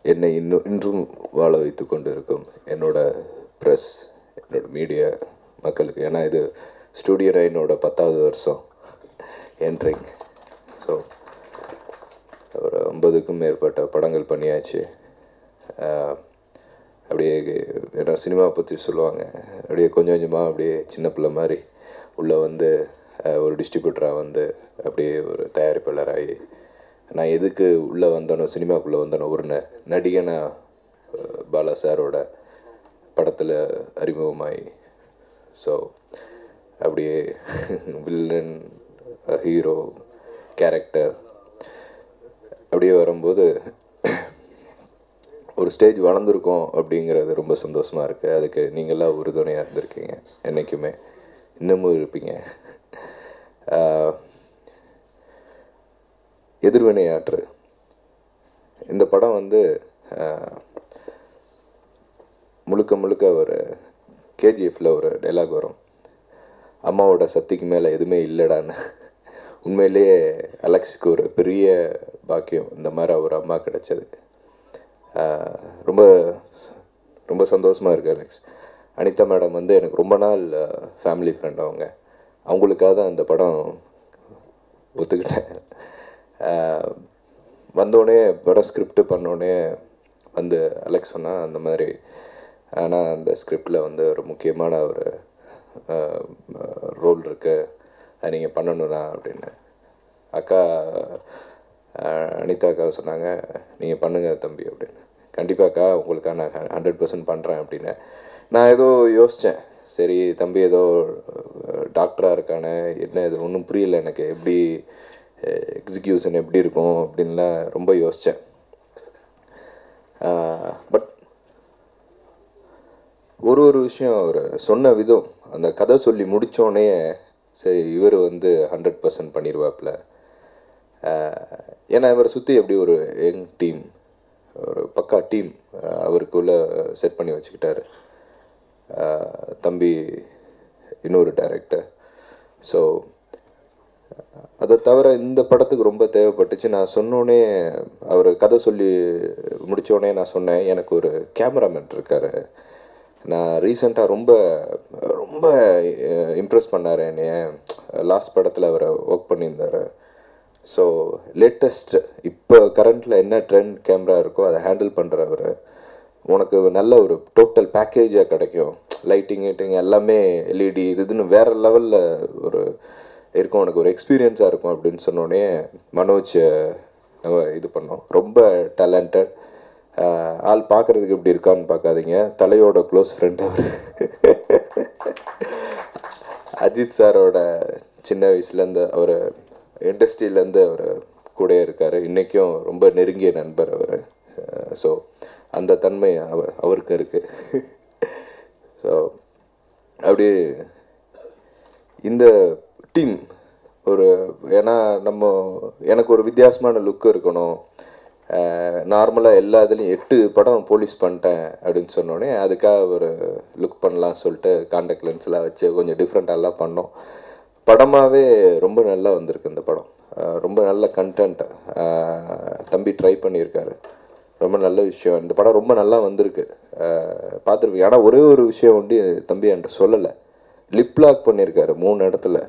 என்னை இன்னும் இன்றும் வாழ வைத்து கொண்டு இருக்கும் என்னோட ப்ரெஸ் என்னோட மீடியா மக்களுக்கு ஏன்னா இது ஸ்டூடியோ ரைனோட பத்தாவது வருஷம் என்ட்ரிங் ஸோ ஒரு ஐம்பதுக்கும் மேற்பட்ட படங்கள் பண்ணியாச்சு ஆஹ், அப்படியே ஏன்னா சினிமாவை பற்றி சொல்லுவாங்க அப்படியே கொஞ்சம் கொஞ்சமாக அப்படியே சின்ன பிள்ளை மாதிரி உள்ளே வந்து ஆஹ், ஒரு டிஸ்ட்ரிபியூட்டராக வந்து அப்படியே ஒரு தயாரிப்பாளராகி நான் எதுக்கு உள்ளே வந்தனோ சினிமாக்குள்ளே வந்தனோ ஒரு ந நடிகனா ஆஹ், பாலா சாரோட படத்தில் அறிமுகமாகி ஸோ அப்படியே வில்லன் ஹீரோ கேரக்டர் அப்படியே வரும்போது ஒரு ஸ்டேஜ் வளர்ந்துருக்கோம் அப்படிங்கிறது ரொம்ப சந்தோஷமாக இருக்குது அதுக்கு நீங்களாம் உறுதுணையாக இருந்திருக்கீங்க என்றைக்குமே இன்னமும் இருப்பீங்க ஆஹ், எதிர்வினையாற்று இந்த படம் வந்து ஆஹ், முழுக்க முழுக்க ஒரு கேஜிஎஃப்ல ஒரு டைலாக் வரும் அம்மாவோட சக்திக்கு மேலே எதுவுமே இல்லைடான்னு உண்மையிலேயே அலெக்ஸுக்கு ஒரு பெரிய பாக்கியம் இந்த மாதிரி ஒரு அம்மா கிடைச்சது ஆஹ் ரொம்ப ரொம்ப சந்தோஷமாக இருக்கு அலெக்ஸ் அனிதா மேடம் வந்து எனக்கு ரொம்ப நாள் ஃபேமிலி ஃப்ரெண்ட் அவங்க அவங்களுக்காக தான் அந்த படம் ஒத்துக்கிட்டேன் ஆஹ் வந்தோடனே படம் ஸ்கிரிப்ட் பண்ணோடனே வந்து அலெக்ஸ் சொன்னால் அந்த மாதிரி ஆனால் அந்த ஸ்கிரிப்டில் வந்து ஒரு முக்கியமான ஒரு ரோல் இருக்கு அதை நீங்கள் பண்ணணும்னா அப்படின்னு அக்கா அஹ், அனிதா அக்கா சொன்னாங்க நீங்கள் பண்ணுங்க தம்பி அப்படின்னு கண்டிப்பாக்கா உங்களுக்காக நான் ஹண்ட்ரட் பர்சன்ட் பண்ணுறேன் அப்படின்னு நான் ஏதோ யோசித்தேன் சரி தம்பி ஏதோ டாக்டராக இருக்கானே என்ன இது ஒன்றும் புரியல எனக்கு எப்படி எக்ஸிக்யூஷன் எப்படி இருக்கும் அப்படின்லாம் ரொம்ப யோசித்தேன் பட் ஒரு ஒரு விஷயம் அவர் சொன்ன விதம் அந்த கதை சொல்லி முடித்தோடனே சரி இவர் வந்து ஹண்ட்ரட் பர்சன்ட் பண்ணிடுவாப்புல ஆஹ் ஏன்னா இவரை சுற்றி எப்படி ஒரு யங் டீம் ஒரு பக்கா டீம் அவருக்குள்ளே செட் பண்ணி வச்சுக்கிட்டாரு ஆஹ் தம்பி இன்னொரு டைரக்டர் ஸோ அதை தவிர இந்த படத்துக்கு ரொம்ப தேவைப்பட்டுச்சு நான் சொன்னோடனே அவர் கதை சொல்லி முடித்தோடனே நான் சொன்னேன் எனக்கு ஒரு கேமராமேன் இருக்கார் நான் ரீசெண்டாக ரொம்ப ரொம்ப இம்ப்ரெஸ் பண்ணார் என்னைய லாஸ்ட் படத்தில் அவர் ஒர்க் பண்ணியிருந்தார் ஸோ லேட்டஸ்ட் இப்போ கரண்ட்டில் என்ன ட்ரெண்ட் கேமரா இருக்கோ அதை ஹேண்டில் பண்ணுறவர் உனக்கு நல்ல ஒரு டோட்டல் பேக்கேஜாக கிடைக்கும் லைட்டிங் கிட்டிங் எல்லாமே எல்இடி இது இதுன்னு வேறு லெவலில் ஒரு இருக்கும் உனக்கு ஒரு எக்ஸ்பீரியன்ஸாக இருக்கும் அப்படின்னு சொன்னோடனே மனோஜ் நம்ம இது பண்ணோம் ரொம்ப டேலண்டட் ஆள் பார்க்குறதுக்கு எப்படி இருக்கான்னு பார்க்காதீங்க தலையோட க்ளோஸ் ஃப்ரெண்ட் அவர் அஜித் சாரோட சின்ன வயசுலேருந்து அவர் இண்டஸ்ட்ரியிலேருந்து அவர் கூட இருக்கார் இன்றைக்கும் ரொம்ப நெருங்கிய நண்பர் அவர் ஸோ அந்த தன்மை அவ அவருக்கு இருக்குது ஸோ அப்படியே இந்த டீம் ஒரு ஏன்னா நம்ம எனக்கு ஒரு வித்தியாசமான லுக் இருக்கணும் நார்மலாக எல்லா இதுலேயும் எட்டு படம் போலீஸ் பண்ணிட்டேன் அப்படின்னு சொன்னோடனே அதுக்காக ஒரு லுக் பண்ணலாம் சொல்லிட்டு காண்டாக்ட் லென்ஸ்லாம் வச்சு கொஞ்சம் டிஃப்ரெண்ட்டாலாம் பண்ணோம் படமாகவே ரொம்ப நல்லா வந்திருக்கு இந்த படம் அஹ் ரொம்ப நல்ல கண்டென்ட் தம்பி ட்ரை பண்ணியிருக்காரு ரொம்ப நல்ல விஷயம் இந்த படம் ரொம்ப நல்லா வந்திருக்கு பார்த்துருப்பீங்க ஆனால் ஒரே ஒரு விஷயம் ஒண்டி தம்பி என்கிட்ட சொல்லலை லிப் லாக் பண்ணியிருக்காரு மூணு இடத்துல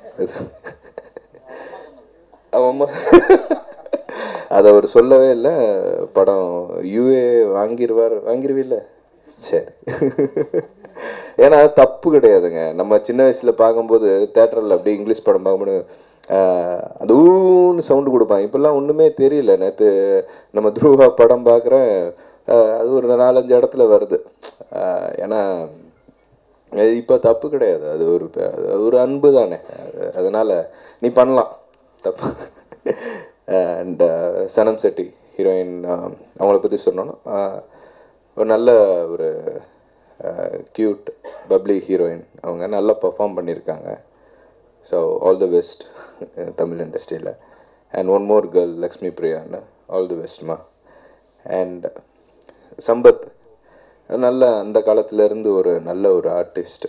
ஆமாம் அதை அவர் சொல்லவே இல்லை படம் யூஏ வாங்கிடுவார் வாங்கிருவில்ல சரி ஏன்னா தப்பு கிடையாதுங்க நம்ம சின்ன வயசில் பார்க்கும்போது தேட்டரில் அப்படியே இங்கிலீஷ் படம் பார்க்கும்போது ஆஹ், அந்த ஊன்னு சவுண்டு கொடுப்பாங்க இப்போல்லாம் ஒன்றுமே தெரியல நேற்று நம்ம துருவா படம் பார்க்குறேன் அது ஒரு நாலஞ்சு இடத்துல வருது ஆஹ், ஏன்னா இப்போ தப்பு கிடையாது அது ஒரு ப- அது ஒரு அன்பு தானே அது- அதனால நீ பண்ணலாம் தப்பு அண்ட் சனம் செட்டி ஹீரோயின் அவங்கள பற்றி சொன்னோன்னா ஆஹ், ஒரு நல்ல ஒரு க்யூட் பப்ளி ஹீரோயின் அவங்க நல்லா பர்ஃபார்ம் பண்ணியிருக்காங்க so all the best Tamil இண்டஸ்ட்ரியில் and one more girl Lakshmi பிரியான்னு ஆல் தி பெஸ்ட்மா அண்ட் சம்பத் நல்ல அந்த காலத்துல இருந்து ஒரு நல்ல ஒரு ஆர்டிஸ்ட்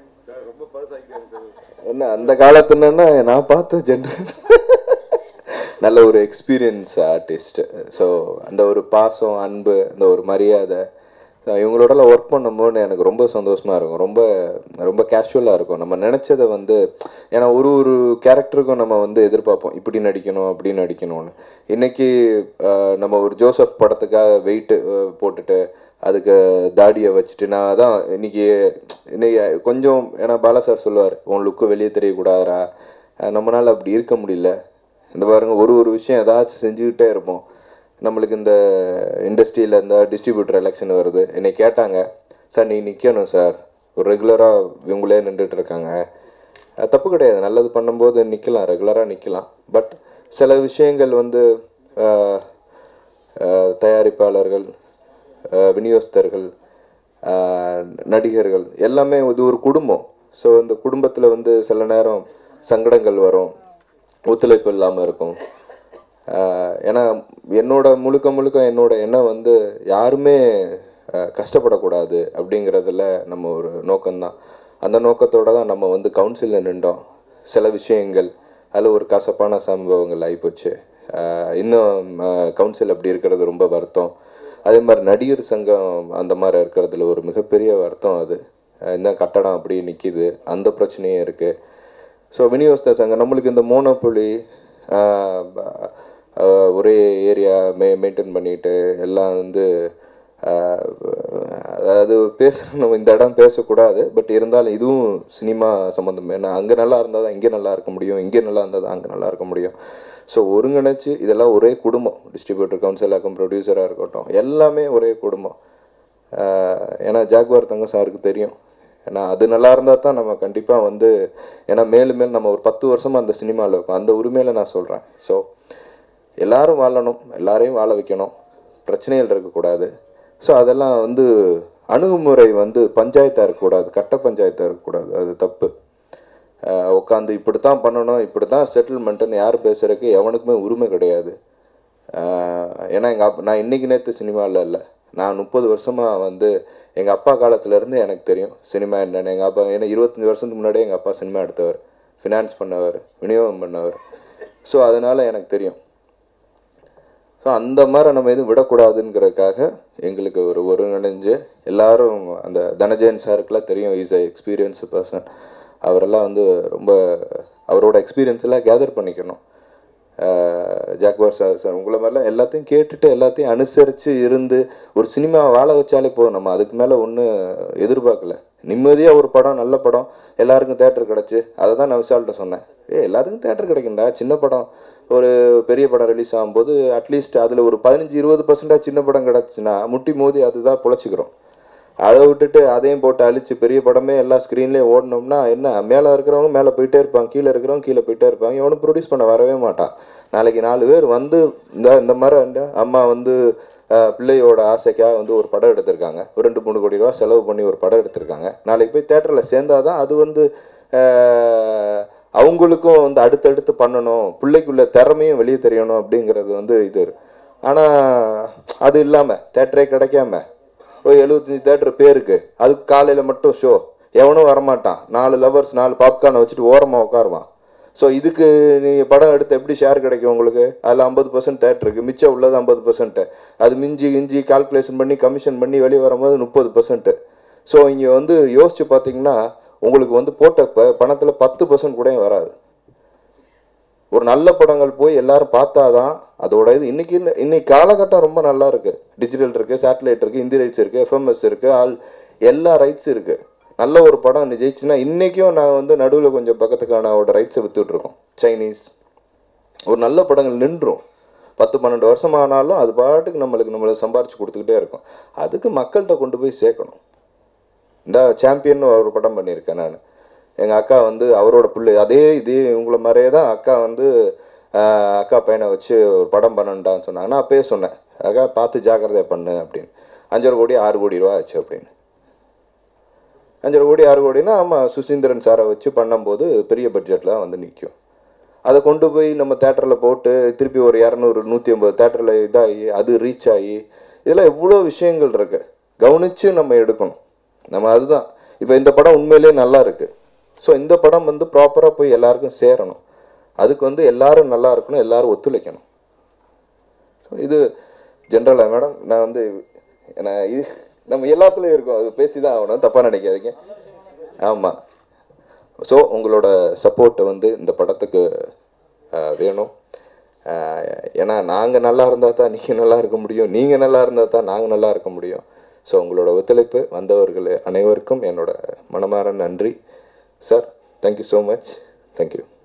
என்ன அந்த காலத்துலன்னா நான் பார்த்த ஜென்ரேஷன் நல்ல ஒரு எக்ஸ்பீரியன்ஸ் ஆர்டிஸ்ட் ஸோ அந்த ஒரு பாசம் அன்பு அந்த ஒரு மரியாதை So, இவங்களோடலாம் ஒர்க் பண்ணும்போது எனக்கு ரொம்ப சந்தோஷமாக இருக்கும் ரொம்ப ரொம்ப கேஷுவலாக இருக்கும் நம்ம நினச்சதை வந்து ஏன்னா ஒரு ஒரு கேரக்டருக்கும் நம்ம வந்து எதிர்பார்ப்போம் இப்படி நடிக்கணும் அப்படி நடிக்கணும்னு இன்னைக்கு ஆஹ், நம்ம ஒரு ஜோசப் படத்துக்காக வெயிட்டு போட்டுட்டு அதுக்கு தாடியை வச்சுட்டு நான் தான் இன்னைக்கு இன்னைக்கு கொஞ்சம் ஏன்னா பாலா சார் சொல்லுவார் உன் லுக்கு வெளியே தெரியக்கூடாதா நம்மளால் அப்படி இருக்க முடியல இந்த பாருங்க ஒரு ஒரு விஷயம் ஏதாச்சும் செஞ்சுக்கிட்டே இருப்போம் நம்மளுக்கு இந்த இண்டஸ்ட்ரியில் இந்த டிஸ்ட்ரிபியூட்டர் எலெக்ஷன் வருது என்னை கேட்டாங்க சார் நீ நிற்கணும் சார் ஒரு ரெகுலராக இவங்களே நின்றுட்டு இருக்காங்க அது தப்பு கிடையாது நல்லது பண்ணும்போது நிற்கலாம் ரெகுலராக நிற்கலாம் பட் சில விஷயங்கள் வந்து ஆஹ், ஆஹ், தயாரிப்பாளர்கள் ஆஹ், விநியோகஸ்தர்கள் ஆஹ், நடிகர்கள் எல்லாமே இது ஒரு குடும்பம் ஸோ இந்த குடும்பத்தில் வந்து சில நேரம் சங்கடங்கள் வரும் ஒத்துழைப்பு இல்லாமல் இருக்கும் ஆஹ், ஏன்னா என்னோட முழுக்க முழுக்க என்னோட எண்ணம் வந்து யாருமே ஆஹ், கஷ்டப்படக்கூடாது அப்படிங்கிறதுல நம்ம ஒரு நோக்கம்தான் அந்த நோக்கத்தோட தான் நம்ம வந்து கவுன்சிலில் நின்றோம் சில விஷயங்கள் அதில் ஒரு கசப்பான சம்பவங்கள் ஆகிப்போச்சு ஆஹ், இன்னும் கவுன்சில் அப்படி இருக்கிறது ரொம்ப வருத்தம் அதே மாதிரி நடிகர் சங்கம் அந்த மாதிரி இருக்கிறதுல ஒரு மிகப்பெரிய வருத்தம் அது ஆஹ், இந்த கட்டடம் அப்படியே நிற்கிது அந்த பிரச்சனையும் இருக்குது ஸோ விநியோகஸ்த சங்கம் நம்மளுக்கு இந்த மோனோபொலி ஒரே ஏரியா மெ மெயின்டைன் பண்ணிட்டு எல்லாம் வந்து ஆஹ், அதாவது பேச நம்ம இந்த இடம் பேசக்கூடாது பட் இருந்தாலும் இதுவும் சினிமா சம்மந்தம் ஏன்னா அங்கே நல்லா இருந்தால் தான் இங்கே நல்லா இருக்க முடியும் இங்கே நல்லா இருந்தால் தான் அங்கே நல்லா இருக்க முடியும் ஸோ ஒருங்கிணைச்சு இதெல்லாம் ஒரே குடும்பம் டிஸ்ட்ரிபியூட்டர் கவுன்சிலாக இருக்கட்டும் ப்ரொடியூசராக இருக்கட்டும் எல்லாமே ஒரே குடும்பம் ஆஹ், ஏன்னா ஜாக்வார் தங்க சாருக்கு தெரியும் ஏன்னா அது நல்லா இருந்தால் தான் நம்ம கண்டிப்பாக வந்து ஏன்னா மேலும் மேலும் நம்ம ஒரு பத்து வருஷமாக அந்த சினிமாவில் இருக்கோம் அந்த உரிமையில் நான் சொல்கிறேன் ஸோ எல்லாரும் வாழணும் எல்லாரையும் வாழ வைக்கணும் பிரச்சனைகள் இருக்கக்கூடாது ஸோ அதெல்லாம் வந்து அணுகுமுறை வந்து பஞ்சாயத்தாக இருக்கக்கூடாது கட்ட பஞ்சாயத்தாக இருக்கக்கூடாது அது தப்பு உட்காந்து இப்படி தான் பண்ணணும் இப்படி தான் செட்டில்மெண்ட்டுன்னு யார் பேசுறதுக்கு எவனுக்குமே உரிமை கிடையாது ஆஹ் ஏன்னா எங்கள் அப்பா நான் இன்னைக்கு நேற்று சினிமாவில் இல்லை நான் முப்பது வருஷமாக வந்து எங்கள் அப்பா காலத்துலேருந்து எனக்கு தெரியும் சினிமா என்னென்னு எங்கள் அப்பா ஏன்னா இருபத்தஞ்சி வருஷத்துக்கு முன்னாடியே எங்கள் அப்பா சினிமா எடுத்தவர் ஃபினான்ஸ் பண்ணவர் விநியோகம் பண்ணவர் ஸோ அதனால் எனக்கு தெரியும் ஸோ அந்த மாதிரி நம்ம எதுவும் விடக்கூடாதுங்கிறதுக்காக எங்களுக்கு ஒரு ஒருங்கிணைஞ்சு எல்லாரும் அந்த தனஜயன் சாருக்கெல்லாம் தெரியும் இஸ் அ எக்ஸ்பீரியன்ஸ் பர்சன் அவரெல்லாம் வந்து ரொம்ப அவரோட எக்ஸ்பீரியன்ஸ் எல்லாம் கேதர் பண்ணிக்கணும் ஆஹ் ஜாக்வார் சார் சார் உங்களை மாதிரிலாம் எல்லாத்தையும் கேட்டுட்டு எல்லாத்தையும் அனுசரித்து இருந்து ஒரு சினிமா வாழ வச்சாலே போதும் நம்ம அதுக்கு மேலே ஒன்றும் எதிர்பார்க்கல நிம்மதியாக ஒரு படம் நல்ல படம் எல்லாருக்கும் தேட்டர் கிடச்சி அதை தான் நான் விசால்கிட்ட சொன்னேன் ஏ எல்லாத்துக்கும் தேட்டர் கிடைக்கும்டா சின்ன படம் ஒரு பெரிய படம் ரிலீஸ் ஆகும்போது அட்லீஸ்ட் அதில் ஒரு பதினஞ்சு இருபது பர்சன்டாக சின்ன படம் கிடச்சுன்னா முட்டி மோதி அதுதான் பொழைச்சிக்கிறோம் அதை விட்டுட்டு அதையும் போட்டு அழிச்சு பெரிய படமே எல்லா ஸ்க்ரீன்லேயும் ஓடணும்னா என்ன மேலே இருக்கிறவங்க மேலே போயிட்டே இருப்பாங்க கீழே இருக்கிறவங்க கீழே போயிட்டே இருப்பாங்க எவனும் ப்ரொடியூஸ் பண்ண வரவே மாட்டான் நாளைக்கு நாலு பேர் வந்து இந்த இந்த மாதிரி வந்து அம்மா வந்து அஹ், பிள்ளையோட ஆசைக்காக வந்து ஒரு படம் எடுத்திருக்காங்க ஒரு ரெண்டு மூணு கோடி ரூபா செலவு பண்ணி ஒரு படம் எடுத்திருக்காங்க நாளைக்கு போய் தேட்டரில் சேர்ந்தாதான் அது வந்து அஹ், அவங்களுக்கும் வந்து அடுத்தடுத்து பண்ணணும் பிள்ளைக்குள்ள திறமையும் வெளியே தெரியணும் அப்படிங்கிறது வந்து இது ஆனால் அது இல்லாமல் தேட்டரே கிடைக்காம ஒரு எழுபத்தஞ்சி தேட்டர் பேருக்கு அதுக்கு காலையில் மட்டும் ஷோ எவனும் வரமாட்டான் நாலு லவர்ஸ் நாலு பாப்கார்னை வச்சுட்டு ஓரமாக உட்காருவான் ஸோ இதுக்கு நீங்கள் படம் எடுத்து எப்படி ஷேர் கிடைக்கும் உங்களுக்கு அதில் ஐம்பது பர்சன்ட் தேட்டருக்கு மிச்சம் உள்ளது ஐம்பது பர்சன்ட்டு அது மிஞ்சி கிஞ்சி கால்குலேஷன் பண்ணி கமிஷன் பண்ணி வெளியே வரும்போது முப்பது பர்சன்ட்டு ஸோ இங்கே வந்து யோசிச்சு பார்த்தீங்கன்னா உங்களுக்கு வந்து போட்ட ப பணத்தில் பத்து பர்சன்ட் கூட வராது ஒரு நல்ல படங்கள் போய் எல்லாரும் பார்த்தாதான் அதோட இது இன்னைக்கு இல்ல- இன்னைக்கு காலகட்டம் ரொம்ப நல்லா இருக்கு டிஜிட்டல் இருக்கு சேட்டலைட் இருக்கு ஹிந்தி ரைட்ஸ் இருக்கு எஃப்எம்எஸ் இருக்கு ஆல் எல்லா ரைட்ஸ் இருக்கு நல்ல ஒரு படம் ஜெயிச்சுன்னா இன்னைக்கும் நான் வந்து நடுவில் கொஞ்சம் பக்கத்துக்கான ரைட்ஸை வித்துட்டு இருக்கோம் சைனீஸ் ஒரு நல்ல படங்கள் நின்றும் பத்து பன்னெண்டு வருஷம் ஆனாலும் அது பாட்டுக்கு நம்மளுக்கு நம்மளை சம்பாரிச்சு கொடுத்துக்கிட்டே இருக்கும் அதுக்கு மக்கள்கிட்ட கொண்டு போய் சேர்க்கணும் இந்த சாம்பியன் ஒரு படம் பண்ணியிருக்கேன் நான் எங்கள் அக்கா வந்து அவரோட பிள்ளை அதே இதே இவங்கள மாதிரியே தான் அக்கா வந்து ஆஹ், அக்கா பையனை வச்சு ஒரு படம் பண்ணண்டான்னு சொன்னாங்க நான் அப்பயே சொன்னேன் அக்கா பார்த்து ஜாக்கிரதையா பண்ணு அப்படின்னு அஞ்சரை கோடி ஆறு கோடி ரூபா ஆச்சு அப்படின்னு அஞ்சரை கோடி ஆறு கோடினா ஆமாம் சுசீந்திரன் சாரை வச்சு பண்ணும்போது பெரிய பட்ஜெட்டில் வந்து நிற்கும் அதை கொண்டு போய் நம்ம தேட்டரில் போட்டு திருப்பி ஒரு இரநூறு நூற்றி ஐம்பது தேட்டரில் இதாகி அது ரீச் ஆகி இதெல்லாம் எவ்வளோ விஷயங்கள் இருக்கு கவனித்து நம்ம எடுக்கணும் நம்ம அதுதான் இப்போ இந்த படம் உண்மையிலேயே நல்லா இருக்கு ஸோ இந்த படம் வந்து ப்ராப்பராக போய் எல்லாருக்கும் சேரணும் அதுக்கு வந்து எல்லாரும் நல்லா இருக்கணும் எல்லாரும் ஒத்துழைக்கணும் ஸோ இது ஜென்ரலாக மேடம் நான் வந்து நான் இது நம்ம எல்லாத்துலேயும் இருக்கோம் அது பேசி தான் ஆகணும் தப்பாக நினைக்காதீங்க ஆமாம் ஸோ உங்களோட சப்போர்ட்டை வந்து இந்த படத்துக்கு அஹ், வேணும் அஹ், ஏன்னா நாங்கள் நல்லா இருந்தால் தான் நீங்கள் நல்லா இருக்க முடியும் நீங்கள் நல்லா இருந்தால் தான் நாங்கள் நல்லா இருக்க முடியும் ஸோ உங்களோட ஒத்துழைப்பு வந்தவர்கள் அனைவருக்கும் என்னோட மனமார நன்றி sir thank you so much thank you